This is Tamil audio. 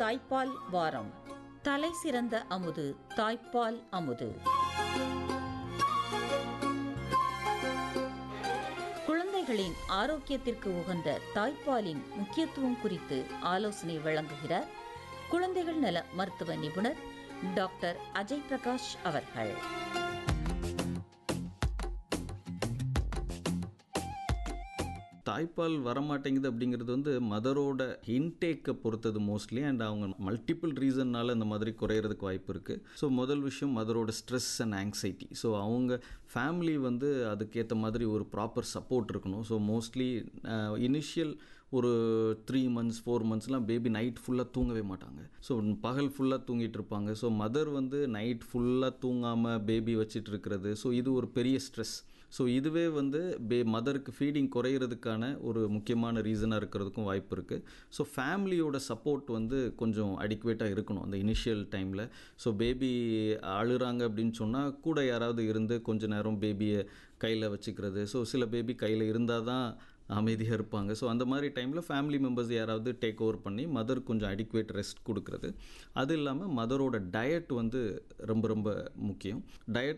தாய்ப்பால் வாரம் தலை சிறந்த அமுது தாய்ப்பால் அமுது குழந்தைகளின் ஆரோக்கியத்திற்கு உகந்த தாய்ப்பாலின் முக்கியத்துவம் குறித்து ஆலோசனை வழங்குகிறார் குழந்தைகள் நல மருத்துவ நிபுணர் டாக்டர் அஜய் பிரகாஷ் அவர்கள் தாய்ப்பால் வரமாட்டேங்குது அப்படிங்கிறது வந்து மதரோட இன்டேக்கை பொறுத்தது மோஸ்ட்லி அண்ட் அவங்க மல்டிபிள் ரீசன்னால இந்த மாதிரி குறையிறதுக்கு வாய்ப்பு இருக்குது ஸோ முதல் விஷயம் மதரோட ஸ்ட்ரெஸ் அண்ட் ஆங்ஸைட்டி ஸோ அவங்க ஃபேமிலி வந்து அதுக்கேற்ற மாதிரி ஒரு ப்ராப்பர் சப்போர்ட் இருக்கணும் ஸோ மோஸ்ட்லி இனிஷியல் ஒரு த்ரீ மந்த்ஸ் ஃபோர் மந்த்ஸ்லாம் பேபி நைட் ஃபுல்லாக தூங்கவே மாட்டாங்க ஸோ பகல் ஃபுல்லாக தூங்கிட்டு இருப்பாங்க ஸோ மதர் வந்து நைட் ஃபுல்லாக தூங்காமல் பேபி வச்சிட்டு இருக்கிறது ஸோ இது ஒரு பெரிய ஸ்ட்ரெஸ் ஸோ இதுவே வந்து பே மதருக்கு ஃபீடிங் குறையிறதுக்கான ஒரு முக்கியமான ரீசனாக இருக்கிறதுக்கும் வாய்ப்பு இருக்குது ஸோ ஃபேமிலியோட சப்போர்ட் வந்து கொஞ்சம் அடிக்குவேட்டாக இருக்கணும் அந்த இனிஷியல் டைமில் ஸோ பேபி அழுறாங்க அப்படின்னு சொன்னால் கூட யாராவது இருந்து கொஞ்ச நேரம் பேபியை கையில் வச்சுக்கிறது ஸோ சில பேபி கையில் இருந்தால் தான் அமைதியாக இருப்பாங்க ஸோ அந்த மாதிரி டைமில் ஃபேமிலி மெம்பர்ஸ் யாராவது டேக் ஓவர் பண்ணி மதர் கொஞ்சம் அடிக்குவேட் ரெஸ்ட் கொடுக்குறது அது இல்லாமல் மதரோட டயட் வந்து ரொம்ப ரொம்ப முக்கியம் டயட்